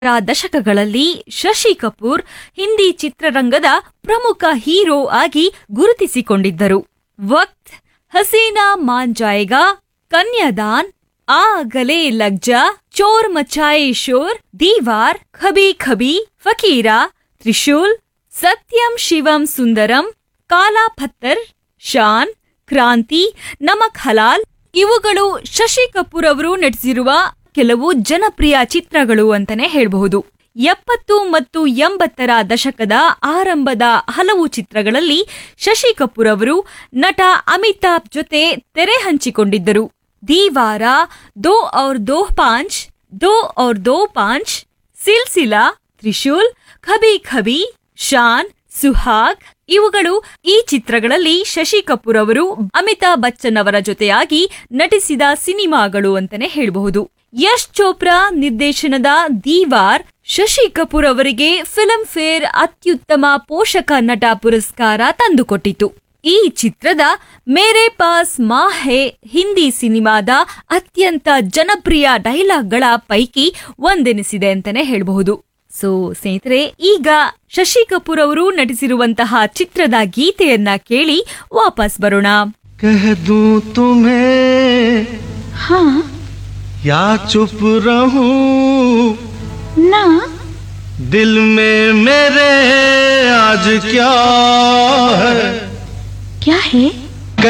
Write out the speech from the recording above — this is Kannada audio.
ರ ದಶಕಗಳಲ್ಲಿ ಶಶಿ ಕಪೂರ್ ಹಿಂದಿ ಚಿತ್ರರಂಗದ ಪ್ರಮುಖ ಹೀರೋ ಆಗಿ ಗುರುತಿಸಿಕೊಂಡಿದ್ದರು ವಕ್ತ್ ಹಸೀನಾ ಮಾನ್ ಜಾಯೇಗಾ ಕನ್ಯಾದಾನ್ ಆ ಗಲೆ ಲಗ್ ಜಾ ಚೋರ್ ಮಚಾಯೆ ಶೋರ್ ದೀವಾರ್ ಖಬಿ ಖಬಿ ಫಕೀರಾ ತ್ರಿಶೂಲ್ ಸತ್ಯಂ ಶಿವಂ ಸುಂದರಂ ಕಾಲಾ ಪತ್ತರ್ ಶಾನ್ ಕ್ರಾಂತಿ ನಮಕ್ ಹಲಾಲ್ ಇವುಗಳು ಶಶಿ ಕಪೂರ್ ಅವರು ನಟಿಸಿರುವ ಕೆಲವು ಜನಪ್ರಿಯ ಚಿತ್ರಗಳು ಅಂತಾನೆ ಹೇಳಬಹುದು ಎಪ್ಪತ್ತು ಮತ್ತು ಎಂಬತ್ತರ ದಶಕದ ಆರಂಭದ ಹಲವು ಚಿತ್ರಗಳಲ್ಲಿ ಶಶಿ ಕಪೂರ್ ಅವರು ನಟ ಅಮಿತಾಬ್ ಜೊತೆ ತೆರೆ ಹಂಚಿಕೊಂಡಿದ್ದರು ದೀವಾರ ದೋ ಔರ್ ದೋ ಪಾಂಚ್ ದೋ ಔರ್ ದೋ ಪಾಂಚ್ ಸಿಲ್ಸಿಲಾ ತ್ರಿಶೂಲ್ ಖಬಿ ಖಬಿ ಶಾನ್ ಸುಹಾಗ್ ಇವುಗಳು ಈ ಚಿತ್ರಗಳಲ್ಲಿ ಶಶಿ ಕಪೂರ್ ಅವರು ಅಮಿತಾಬ್ ಬಚ್ಚನ್ ಅವರ ಜೊತೆಯಾಗಿ ನಟಿಸಿದ ಸಿನಿಮಾಗಳು ಅಂತಾನೆ ಹೇಳಬಹುದು ಯಶ್ ಚೋಪ್ರಾ ನಿರ್ದೇಶನದ ದೀವಾರ್ ಶಶಿ ಕಪೂರ್ ಅವರಿಗೆ ಫಿಲ್ಮ್ ಫೇರ್ ಅತ್ಯುತ್ತಮ ಪೋಷಕ ನಟ ಪುರಸ್ಕಾರ ತಂದುಕೊಟ್ಟಿತು ಈ ಚಿತ್ರದ ಮೇರೆ ಪಾಸ್ ಮಾ ಹೇ ಹಿಂದಿ ಸಿನಿಮಾದ ಅತ್ಯಂತ ಜನಪ್ರಿಯ ಡೈಲಾಗ್ಗಳ ಪೈಕಿ ಒಂದೆನಿಸಿದೆ ಅಂತಾನೆ ಹೇಳಬಹುದು ಸೊ ಸ್ನೇಹಿತರೆ ಈಗ ಶಶಿ ಕಪೂರ್ ಅವರು ನಟಿಸಿರುವಂತಹ ಚಿತ್ರದ ಗೀತೆಯನ್ನ ಕೇಳಿ ವಾಪಸ್ ಬರೋಣ कह दूं तुम्हें हाँ या चुप रहूं ना दिल में मेरे आज क्या है क्या है